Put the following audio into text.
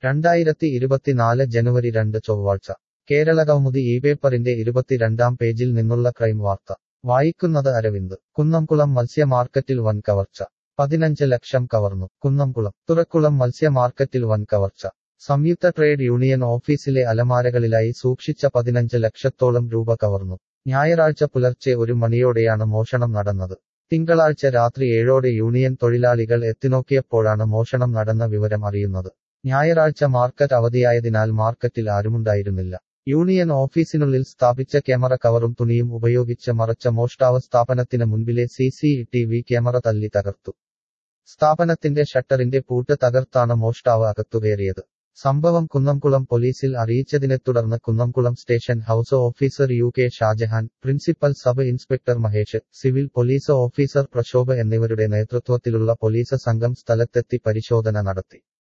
രണ്ടായിരത്തി ഇരുപത്തിനാല് ജനുവരി രണ്ട് ചൊവ്വാഴ്ച കേരളകൗമുദി ഈ പേപ്പറിന്റെ ഇരുപത്തിരണ്ടാം പേജിൽ നിന്നുള്ള ക്രൈം വാർത്ത വായിക്കുന്നത് അരവിന്ദ് കുന്നംകുളം മത്സ്യ മാർക്കറ്റിൽ വൻ കവർച്ച പതിനഞ്ച് ലക്ഷം കവർന്നു കുന്നംകുളം തുറക്കുളം മത്സ്യ മാർക്കറ്റിൽ വൻ കവർച്ച സംയുക്ത ട്രേഡ് യൂണിയൻ ഓഫീസിലെ അലമാരകളിലായി സൂക്ഷിച്ച പതിനഞ്ച് ലക്ഷത്തോളം രൂപ കവർന്നു ഞായറാഴ്ച പുലർച്ചെ ഒരു മണിയോടെയാണ് മോഷണം നടന്നത് തിങ്കളാഴ്ച രാത്രി ഏഴോടെ യൂണിയൻ തൊഴിലാളികൾ എത്തിനോക്കിയപ്പോഴാണ് മോഷണം നടന്ന വിവരം അറിയുന്നത് ഞായറാഴ്ച മാർക്കറ്റ് അവധിയായതിനാൽ മാർക്കറ്റിൽ ആരുമുണ്ടായിരുന്നില്ല യൂണിയൻ ഓഫീസിനുള്ളിൽ സ്ഥാപിച്ച ക്യാമറ കവറും തുണിയും ഉപയോഗിച്ച് മറച്ച മോഷ്ടാവ് സ്ഥാപനത്തിന് മുൻപിലെ C C T V camera തല്ലി തകർത്തു സ്ഥാപനത്തിന്റെ ഷട്ടറിന്റെ പൂട്ട് തകർത്താണ് മോഷ്ടാവ് അകത്തുകയറിയത് സംഭവം കുന്നംകുളം പോലീസിൽ അറിയിച്ചതിനെ തുടർന്ന് Kunnamkulam station house officer U K Shajahan principal sub inspector Mahesh civil police officer Prashobh എന്നിവരുടെ നേതൃത്വത്തിലുള്ള പോലീസ് സംഘം സ്ഥലത്തെത്തി പരിശോധന നടത്തി